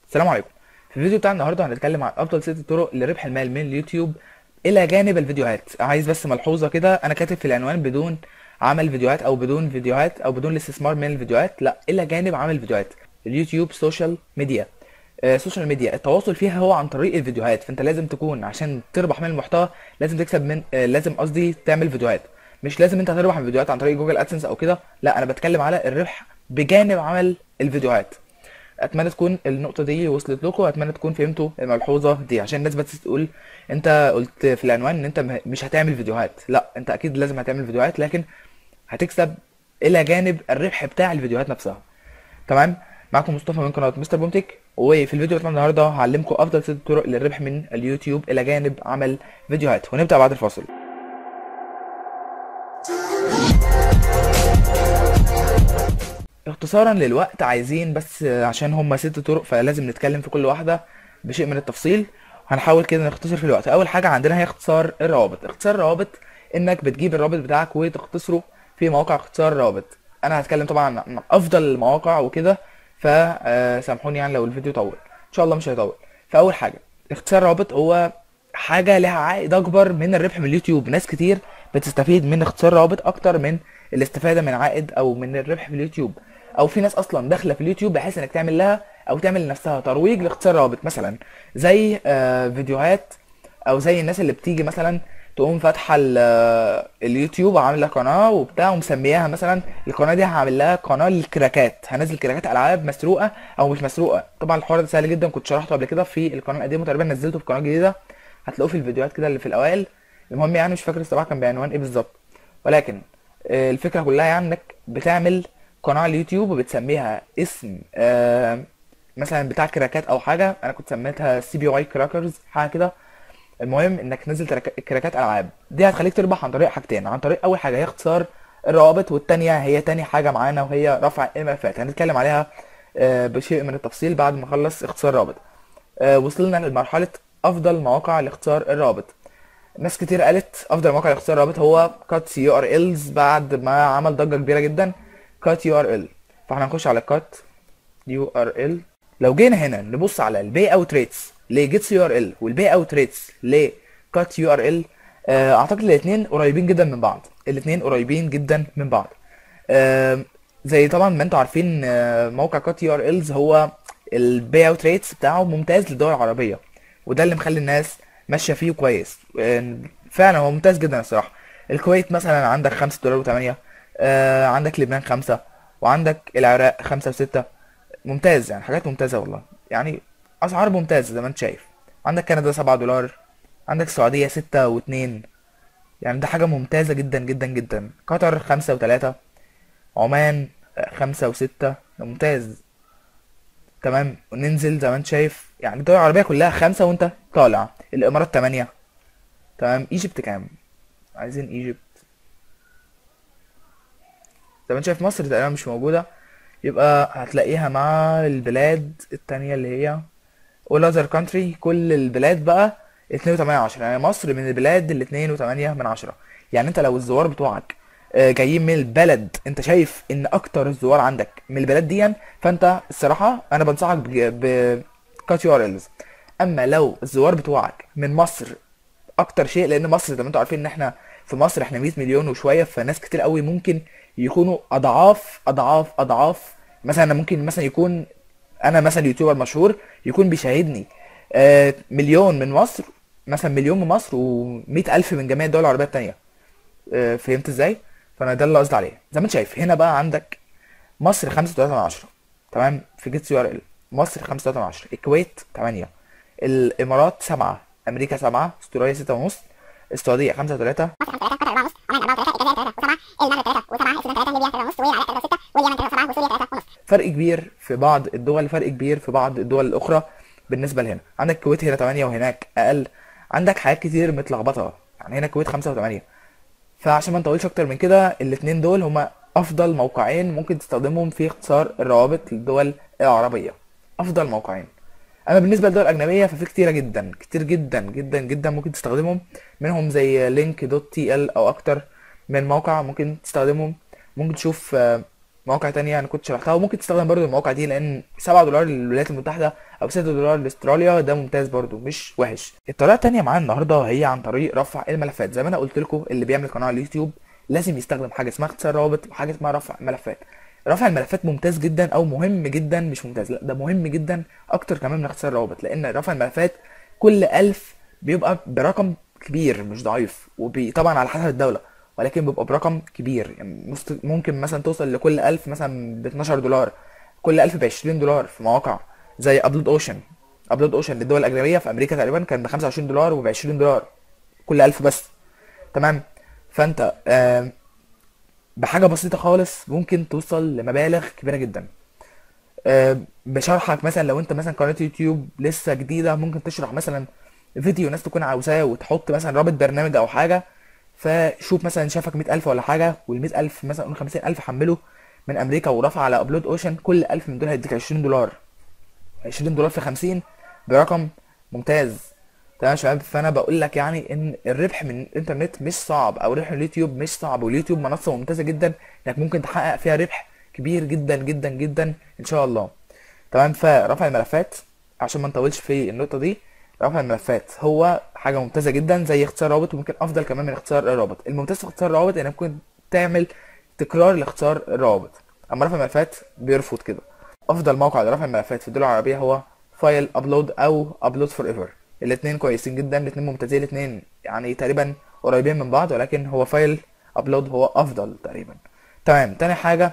السلام عليكم في الفيديو بتاع النهارده هنتكلم عن افضل ست طرق لربح المال من اليوتيوب الى جانب الفيديوهات عايز بس ملحوظه كده انا كاتب في العنوان بدون عمل فيديوهات او بدون فيديوهات او بدون الاستثمار من الفيديوهات لا الى جانب عمل فيديوهات اليوتيوب سوشيال ميديا آه، سوشيال ميديا التواصل فيها هو عن طريق الفيديوهات فانت لازم تكون عشان تربح من المحتوى لازم تكسب من آه، لازم قصدي تعمل فيديوهات مش لازم انت تربح من الفيديوهات عن طريق جوجل ادسنس او كده لا انا بتكلم على الربح بجانب عمل الفيديوهات اتمنى تكون النقطه دي وصلت لكم واتمنى تكون فهمتوا الملحوظه دي عشان الناس بس تقول انت قلت في العنوان ان انت م- مش هتعمل فيديوهات لا انت اكيد لازم هتعمل فيديوهات لكن هتكسب الى جانب الربح بتاع الفيديوهات نفسها تمام معكم مصطفى من قناه مستر بومتك وفي الفيديو بتاع النهارده هعلمكم افضل ست طرق للربح من اليوتيوب الى جانب عمل فيديوهات ونبدا بعد الفاصل اختصارا للوقت عايزين بس عشان هما ست طرق فلازم نتكلم في كل واحدة بشيء من التفصيل هنحاول كده نختصر في الوقت اول حاجة عندنا هي اختصار الروابط اختصار الروابط انك بتجيب الرابط بتاعك وتختصره في مواقع اختصار الروابط انا هتكلم طبعا عن افضل المواقع وكده فسامحوني يعني لو الفيديو طول ان شاء الله مش هيطول فاول حاجة اختصار الروابط هو حاجة لها عائد اكبر من الربح من اليوتيوب ناس كتير بتستفيد من اختصار روابط اكتر من الاستفادة من عائد او من الربح في اليوتيوب او في ناس اصلا داخله في اليوتيوب بحيث انك تعمل لها او تعمل لنفسها ترويج لاختصار روابط مثلا زي آه، فيديوهات او زي الناس اللي بتيجي مثلا تقوم فاتحه ال- آه، اليوتيوب وعامله قناه وبتاع ومسمياها مثلا القناه دي هعمل لها قناه للكراكات هنزل كراكات العاب مسروقه او مش مسروقه طبعا الحوار ده سهل جدا كنت شرحته قبل كده في القناه القديمه تقريبا نزلته في قناه جديده هتلاقوه في الفيديوهات كده اللي في الاوائل المهم يعني مش فاكر الصراحه كان بعنوان ايه بالظبط ولكن آه، الفكره كلها يعني انك بتعمل قناه على اليوتيوب وبتسميها اسم آه، مثلا بتاع كراكات او حاجه انا كنت سميتها سي بي واي كراكرز حاجه كده المهم انك تنزل ترك- كراكات العاب دي هتخليك تربح عن طريق حاجتين عن طريق اول حاجه هي اختصار الروابط والتانية هي تاني حاجه معانا وهي رفع الملفات هنتكلم عليها آه، بشيء من التفصيل بعد ما اخلص اختصار الروابط آه، وصلنا لمرحله افضل مواقع لاختصار الروابط ناس كتير قالت افضل موقع لاختصار الرابط هو كات يو ار الز بعد ما عمل ضجه كبيره جدا كات يو ار ال فاحنا هنخش على كات يو ار ال لو جينا هنا نبص على البي اوت ريتس لجيتس يو ار ال والبي اوت ريتس لكات يو ار ال اعتقد الاثنين قريبين جدا من بعض الاثنين قريبين جدا من بعض آه، زي طبعا ما انتوا عارفين آه، موقع كات يو ار الز هو البي اوت ريتس بتاعه ممتاز للدول العربيه وده اللي مخلي الناس ماشيه فيه كويس آه، فعلا هو ممتاز جدا الصراحه الكويت مثلا عندك 5 دولار و8 آه عندك لبنان 5 وعندك العراق 5 و6 ممتاز يعني حاجات ممتازه والله يعني اسعار ممتازه زي ما انت شايف عندك كندا 7 دولار عندك السعوديه 6 و2 يعني ده حاجه ممتازه جدا جدا جدا قطر 5 و3 عمان 5 و6 ده ممتاز تمام وننزل زي ما انت شايف يعني الدول العربيه كلها خمسة وانت طالع الامارات 8 تمام ايجيبت كام عايزين ايجيبت زي ما انت شايف مصر تقريبا مش موجودة يبقى هتلاقيها مع البلاد التانية اللي هي all other country كل البلاد بقى اتنين وتمانية عشرة يعني مصر من البلاد اللي اتنين وتمانية من عشرة يعني انت لو الزوار بتوعك آه، جايين من البلد انت شايف ان اكتر الزوار عندك من البلاد دي فانت الصراحة انا بنصحك ب كات يو ار الز اما لو الزوار بتوعك من مصر اكتر شيء لان مصر زي ما انتم عارفين ان احنا في مصر احنا 100 مليون وشويه فناس كتير قوي ممكن يكونوا اضعاف اضعاف اضعاف مثلا أنا ممكن مثلا يكون انا مثلا يوتيوبر مشهور يكون بيشاهدني آه، مليون من مصر مثلا مليون من مصر و100 الف من جميع الدول العربيه التانيه آه، فهمت ازاي فانا ده اللي قصدي عليه زي ما انت شايف هنا بقى عندك مصر 5.3 تمام في جيتس يو ار ال مصر 5.3 الكويت 8 الامارات 7 امريكا 7 استراليا 6 ونص السعوديه 5 3 مصر 5 3 قطر 4 ونص عمان 4 3 الجزائر 3 و7 المغرب 3 و7 السودان 3 ليبيا 3 ونص والعراق 3 و6 واليمن 3 و7 وسوريا 3 ونص فرق كبير في بعض الدول فرق كبير في بعض الدول الاخرى بالنسبه لهنا عندك الكويت هنا 8 وهناك اقل عندك حاجات كتير متلخبطه يعني هنا الكويت 5 و8 فعشان ما نطولش اكتر من كده الاتنين دول هما افضل موقعين ممكن تستخدمهم في اختصار الروابط للدول العربيه افضل موقعين اما بالنسبه للدول الاجنبيه ففي كتيره جدا كتير جدا جدا جدا ممكن تستخدمهم منهم زي لينك دوت تي ال او اكتر من موقع ممكن تستخدمهم ممكن تشوف آه، مواقع تانية انا كنت شرحتها وممكن تستخدم برضو المواقع دي لان 7 دولار للولايات المتحدة او 6 دولار لاستراليا ده ممتاز برضو مش وحش الطريقة التانية معانا النهاردة هي عن طريق رفع الملفات زي ما انا قلت لكم اللي بيعمل قناة على اليوتيوب لازم يستخدم حاجة اسمها اختصار روابط وحاجة اسمها رفع ملفات رفع الملفات ممتاز جدا او مهم جدا مش ممتاز لا ده مهم جدا اكتر كمان من اختصار الروابط لان رفع الملفات كل ألف بيبقى برقم كبير مش ضعيف وطبعا على حسب الدولة ولكن بيبقى برقم كبير يعني مست- ممكن مثلا توصل لكل ألف مثلا ب 12 دولار كل ألف ب 20 دولار في مواقع زي ابلود اوشن ابلود اوشن للدول الأجنبية في أمريكا تقريبا كان ب 25 دولار وب 20 دولار كل ألف بس تمام فأنت آم، بحاجة بسيطة خالص ممكن توصل لمبالغ كبيرة جدا آه، بشرحك مثلا لو انت مثلا قناة يوتيوب لسه جديدة ممكن تشرح مثلا فيديو ناس تكون عاوزاه وتحط مثلا رابط برنامج او حاجة فشوف مثلا شافك 100000 ولا حاجة وال 100000 مثلا قول 50000 حمله من امريكا ورفع على ابلود اوشن كل 1000 من دول هيديك 20 دولار 20 دولار في 50 برقم ممتاز تمام يا شباب فانا بقول لك يعني ان الربح من الانترنت مش صعب او ربح من اليوتيوب مش صعب واليوتيوب منصه ممتازه جدا انك ممكن تحقق فيها ربح كبير جدا جدا جدا ان شاء الله تمام فرفع الملفات عشان ما نطولش في النقطه دي رفع الملفات هو حاجه ممتازه جدا زي اختصار رابط وممكن افضل كمان من اختصار الرابط الممتاز في اختصار الروابط انك ممكن تعمل تكرار لاختصار الروابط اما رفع الملفات بيرفض كده افضل موقع لرفع الملفات في الدول العربيه هو فايل ابلود او ابلود فور ايفر الاثنين كويسين جدا الاثنين ممتازين الاثنين يعني تقريبا قريبين من بعض ولكن هو فايل ابلود هو افضل تقريبا تمام تاني حاجه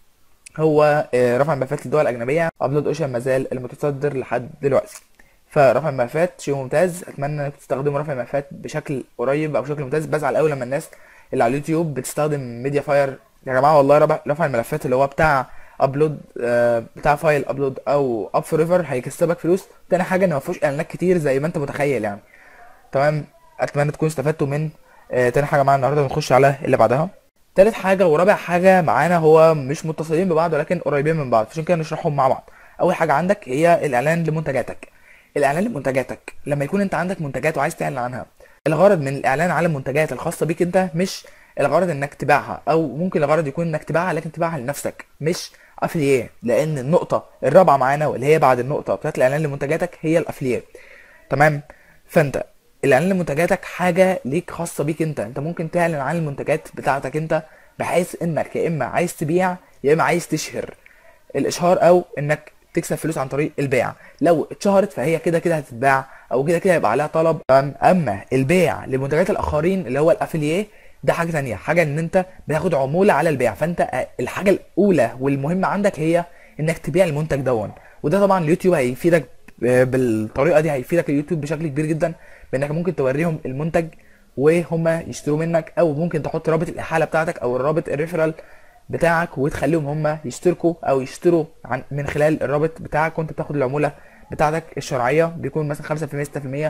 هو آه، رفع الملفات للدول الأجنبية أبلود أوشن مازال المتصدر لحد دلوقتي فرفع الملفات شيء ممتاز أتمنى إنك تستخدموا رفع الملفات بشكل قريب أو بشكل ممتاز بزعل أوي لما الناس اللي على اليوتيوب بتستخدم ميديا فاير يا جماعة والله رفع رفع الملفات اللي هو بتاع أبلود آه، بتاع فايل أبلود أو أب فور ايفر هيكسبك فلوس تاني حاجة إن مفيهوش إعلانات كتير زي ما أنت متخيل يعني تمام اتمنى تكونوا استفدتوا من آه، تاني حاجه معانا النهارده نخش على اللي بعدها تالت حاجه ورابع حاجه معانا هو مش متصلين ببعض ولكن قريبين من بعض عشان كده نشرحهم مع بعض اول حاجه عندك هي الاعلان لمنتجاتك الاعلان لمنتجاتك لما يكون انت عندك منتجات وعايز تعلن عنها الغرض من الاعلان على المنتجات الخاصه بيك انت مش الغرض انك تبيعها او ممكن الغرض يكون انك تبيعها لكن تبيعها لنفسك مش افلييه لان النقطه الرابعه معانا واللي هي بعد النقطه بتاعت الاعلان لمنتجاتك هي الافلييه تمام فانت الاعلان لمنتجاتك حاجه ليك خاصه بيك انت انت ممكن تعلن عن المنتجات بتاعتك انت بحيث انك يا اما عايز تبيع يا اما عايز تشهر الاشهار او انك تكسب فلوس عن طريق البيع لو اتشهرت فهي كده كده هتتباع او كده كده هيبقى عليها طلب تمام؟ اما البيع لمنتجات الاخرين اللي هو الافiliيه ده حاجه تانية حاجه ان انت بتاخد عموله على البيع فانت الحاجه الاولى والمهمه عندك هي انك تبيع المنتج دون وده طبعا اليوتيوب هيفيدك بالطريقه دي هيفيدك اليوتيوب بشكل كبير جدا بانك ممكن توريهم المنتج وهم يشتروا منك او ممكن تحط رابط الاحاله بتاعتك او الرابط الريفرال بتاعك وتخليهم هم يشتركوا او يشتروا عن من خلال الرابط بتاعك وانت بتاخد العموله بتاعتك الشرعيه بيكون مثلا 5% 6%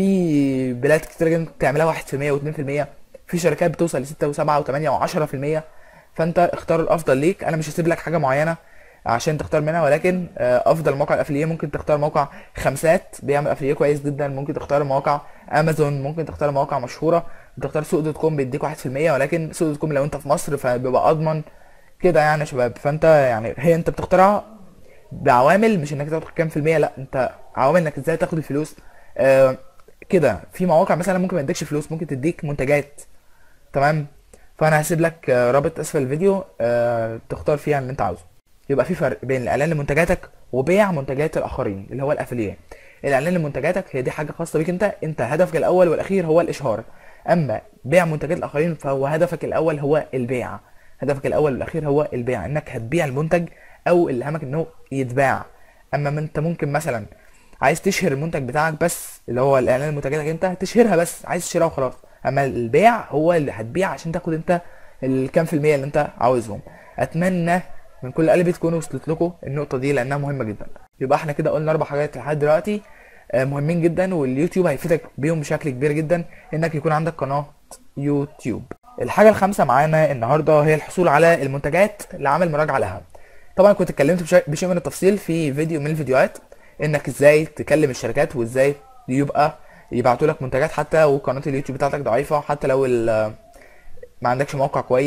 في بلاد كتير جدا تعملها 1% و2% في شركات بتوصل ل 6 و7 و8 و10% فانت اختار الافضل ليك انا مش هسيب لك حاجه معينه عشان تختار منها ولكن آه، افضل موقع الافليه ممكن تختار موقع خمسات بيعمل افليه كويس جدا ممكن تختار موقع امازون ممكن تختار مواقع مشهوره تختار سوق دوت كوم بيديك 1% ولكن سوق دوت كوم لو انت في مصر فبيبقى اضمن كده يعني يا شباب فانت يعني هي انت بتختارها بعوامل مش انك تاخد كام في المية لا انت عوامل انك ازاي تاخد الفلوس آه كده في مواقع مثلا ممكن ما تديكش فلوس ممكن تديك منتجات تمام فانا هسيب لك آه، رابط اسفل الفيديو آه تختار فيها اللي انت عاوزه يبقى في فرق بين الاعلان لمنتجاتك وبيع منتجات الاخرين اللي هو الافليه الاعلان لمنتجاتك هي دي حاجه خاصه بيك انت انت هدفك الاول والاخير هو الاشهار اما بيع منتجات الاخرين فهو هدفك الاول هو البيع هدفك الاول والاخير هو البيع انك هتبيع المنتج او اللي همك انه يتباع اما ما انت ممكن مثلا عايز تشهر المنتج بتاعك بس اللي هو الاعلان لمنتجاتك انت تشهرها بس عايز تشتريها وخلاص اما البيع هو اللي هتبيع عشان تاخد انت الكام في المية اللي انت عاوزهم اتمنى من كل قلبي تكون وصلت لكم النقطة دي لانها مهمة جدا يبقى احنا كده قلنا اربع حاجات لحد دلوقتي آه، مهمين جدا واليوتيوب هيفيدك بيهم بشكل كبير جدا انك يكون عندك قناة يوتيوب الحاجة الخامسة معانا النهاردة هي الحصول على المنتجات لعمل مراجعة لها طبعا كنت اتكلمت بش- بشيء من التفصيل في فيديو من الفيديوهات انك ازاي تكلم الشركات وازاي يبقى يبعتوا لك منتجات حتى وقناة اليوتيوب بتاعتك ضعيفة حتى لو ال- ما عندكش موقع كويس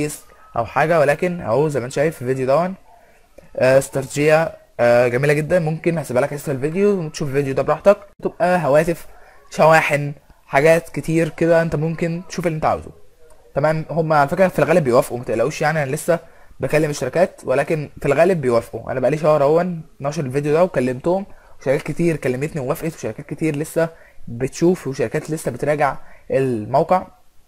او حاجه ولكن اهو زي ما انت شايف في الفيديو دون آه، استراتيجيه آه، جميله جدا ممكن هسيبها لك اسفل الفيديو وتشوف الفيديو ده براحتك تبقى هواتف شواحن حاجات كتير كده انت ممكن تشوف اللي انت عاوزه تمام هم على فكره في الغالب بيوافقوا ما تقلقوش يعني انا لسه بكلم الشركات ولكن في الغالب بيوافقوا انا بقالي شهر اهو ناشر الفيديو ده وكلمتهم وشركات كتير كلمتني ووافقت وشركات كتير لسه بتشوف وشركات لسه بتراجع الموقع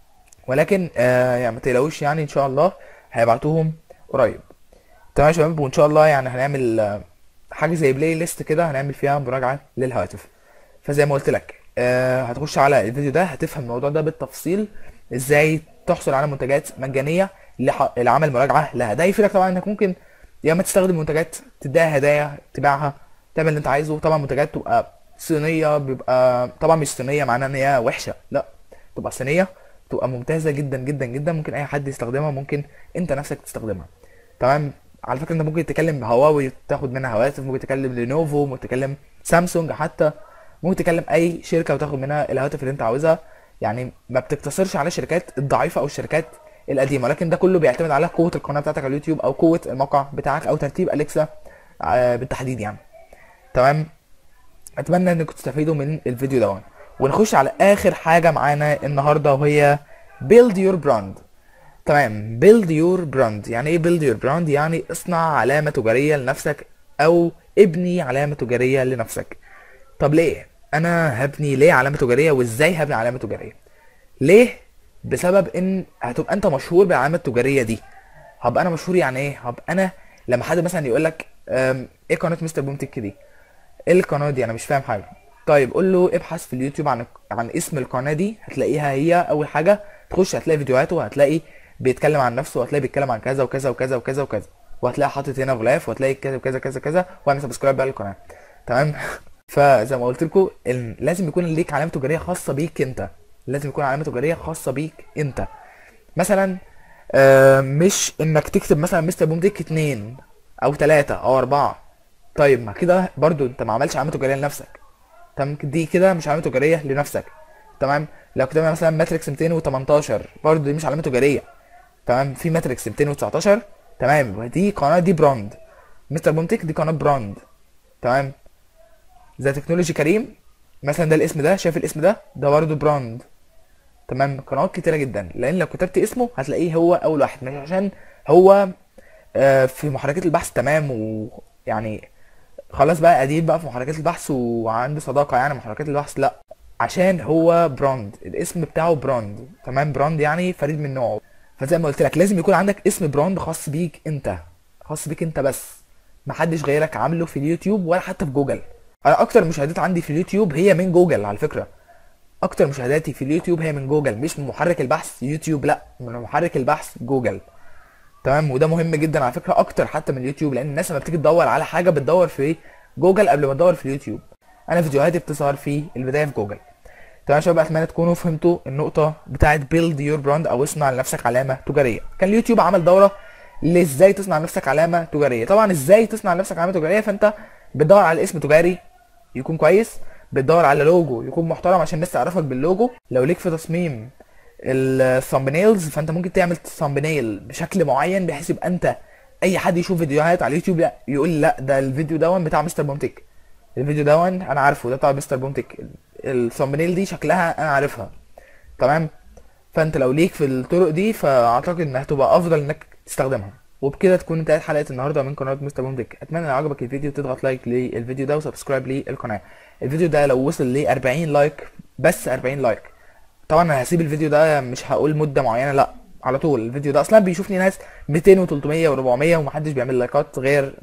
ولكن آه يعني ما تقلقوش يعني ان شاء الله هيبعتوهم قريب تمام يا شباب وان شاء الله يعني هنعمل آه، حاجه زي بلاي ليست كده هنعمل فيها مراجعه للهواتف فزي ما قلت لك آه هتخش على الفيديو ده هتفهم الموضوع ده بالتفصيل ازاي تحصل على منتجات مجانيه لح- لعمل مراجعه لها ده يفيدك طبعا انك ممكن يا اما تستخدم منتجات تديها هدايا تبيعها تعمل اللي انت عايزه طبعا منتجات تبقى صينيه بيبقى طبعا مش صينيه معناها ان هي وحشه لا تبقى صينيه تبقى ممتازه جدا جدا جدا ممكن اي حد يستخدمها ممكن انت نفسك تستخدمها تمام على فكره انت ممكن تكلم هواوي تاخد منها هواتف ممكن تكلم لينوفو ممكن تكلم سامسونج حتى ممكن تكلم اي شركه وتاخد منها الهواتف اللي انت عاوزها يعني ما بتقتصرش على الشركات الضعيفه او الشركات القديمه ولكن ده كله بيعتمد على قوه القناه بتاعتك على اليوتيوب او قوه الموقع بتاعك او ترتيب اليكسا آه، بالتحديد يعني تمام اتمنى انكم تستفيدوا من الفيديو ده ونخش على اخر حاجه معانا النهارده وهي build your brand تمام build your brand يعني ايه build your brand يعني اصنع علامه تجاريه لنفسك او ابني علامه تجاريه لنفسك طب ليه انا هبني ليه علامه تجاريه وازاي هبني علامه تجاريه ليه بسبب ان هتبقى انت مشهور بالعلامه التجاريه دي هبقى انا مشهور يعني ايه هبقى انا لما حد مثلا يقول لك أم، ايه قناه مستر بوم تك دي ايه القناه دي انا مش فاهم حاجه طيب قول له ابحث في اليوتيوب عن عن اسم القناه دي هتلاقيها هي اول حاجه تخش هتلاقي فيديوهاته هتلاقي بيتكلم عن نفسه وهتلاقي بيتكلم عن كذا وكذا وكذا وكذا وكذا وهتلاقي حاطط هنا غلاف وهتلاقي كذا وكذا كذا كذا واعمل سبسكرايب بقى للقناه تمام فزي ما قلت لكم ال- لازم يكون ليك علامه تجاريه خاصه بيك انت لازم يكون علامه تجاريه خاصه بيك انت مثلا آه، مش انك تكتب مثلا مستر بوم ديك اتنين او تلاتة او اربعة طيب ما كده برضو انت ما عملتش علامة تجارية لنفسك تمام دي كده مش علامة تجارية لنفسك تمام لو كتبنا مثلا ماتريكس 218 برضو دي مش علامة تجارية تمام في ماتريكس 219 تمام يبقى دي قناة دي براند مستر بومتك دي قناة براند تمام زي تكنولوجي كريم مثلا ده الاسم ده شايف الاسم ده ده برضه براند تمام قنوات كتيرة جدا لان لو كتبت اسمه هتلاقيه هو اول واحد مش عشان هو آه، في محركات البحث تمام ويعني خلاص بقى قديم بقى في محركات البحث وعنده صداقة يعني محركات البحث لا عشان هو براند الاسم بتاعه براند تمام براند يعني فريد من نوعه فزي ما قلت لك لازم يكون عندك اسم براند خاص بيك انت خاص بيك انت بس محدش غيرك عامله في اليوتيوب ولا حتى في جوجل انا اكتر مشاهدات عندي في اليوتيوب هي من جوجل على فكرة اكتر مشاهداتي في اليوتيوب هي من جوجل مش من محرك البحث يوتيوب لا من محرك البحث جوجل تمام وده مهم جدا على فكره اكتر حتى من اليوتيوب لان الناس لما بتيجي تدور على حاجه بتدور في جوجل قبل ما تدور في اليوتيوب انا فيديوهاتي بتظهر في البدايه في جوجل تمام يا شباب اتمنى تكونوا فهمتوا النقطه بتاعه بيلد يور براند او اصنع لنفسك علامه تجاريه كان اليوتيوب عمل دوره لازاي تصنع لنفسك علامه تجاريه طبعا ازاي تصنع لنفسك علامه تجاريه فانت بتدور على اسم تجاري يكون كويس بتدور على لوجو يكون محترم عشان الناس تعرفك باللوجو لو ليك في تصميم الثامبنيلز فانت ممكن تعمل ثامبنيل بشكل معين بحيث يبقى انت اي حد يشوف فيديوهات على اليوتيوب لا يقول لا ده الفيديو دون بتاع مستر بومتك الفيديو دون انا عارفه ده بتاع مستر بومتك الثامبنيل دي شكلها انا عارفها تمام فانت لو ليك في الطرق دي فاعتقد انها هتبقى افضل انك تستخدمها وبكده تكون انتهت حلقه النهارده من قناه مستر بومتك اتمنى لو عجبك الفيديو تضغط لايك للفيديو ده وسبسكرايب للقناه الفيديو ده لو وصل ل 40 لايك بس 40 لايك طبعا انا هسيب الفيديو ده مش هقول مده معينه لا على طول الفيديو ده اصلا بيشوفني ناس 200 و300 و400 ومحدش بيعمل لايكات غير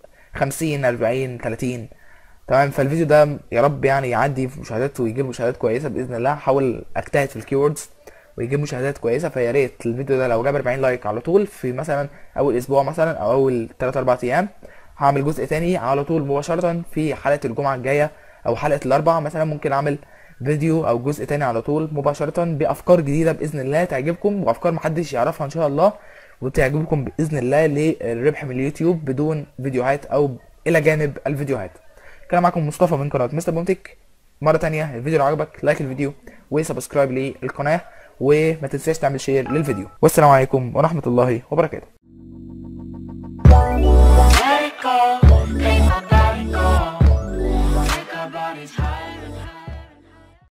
50 40 30 تمام فالفيديو ده يا رب يعني يعدي في مشاهدات ويجيب مشاهدات كويسه باذن الله هحاول اجتهد في الكيوردز ويجيب مشاهدات كويسه فيا ريت الفيديو ده لو جاب 40 لايك على طول في مثلا اول اسبوع مثلا او اول 3 4 ايام هعمل جزء تاني على طول مباشره في حلقه الجمعه الجايه او حلقه الاربعاء مثلا ممكن اعمل فيديو او جزء تاني على طول مباشره بافكار جديده باذن الله تعجبكم وافكار محدش يعرفها ان شاء الله وتعجبكم باذن الله للربح من اليوتيوب بدون فيديوهات او الى جانب الفيديوهات كان معكم مصطفى من قناه مستر بومتك مره تانية الفيديو لو عجبك لايك الفيديو وسبسكرايب للقناه وما تنساش تعمل شير للفيديو والسلام عليكم ورحمة الله وبركاته Let it go.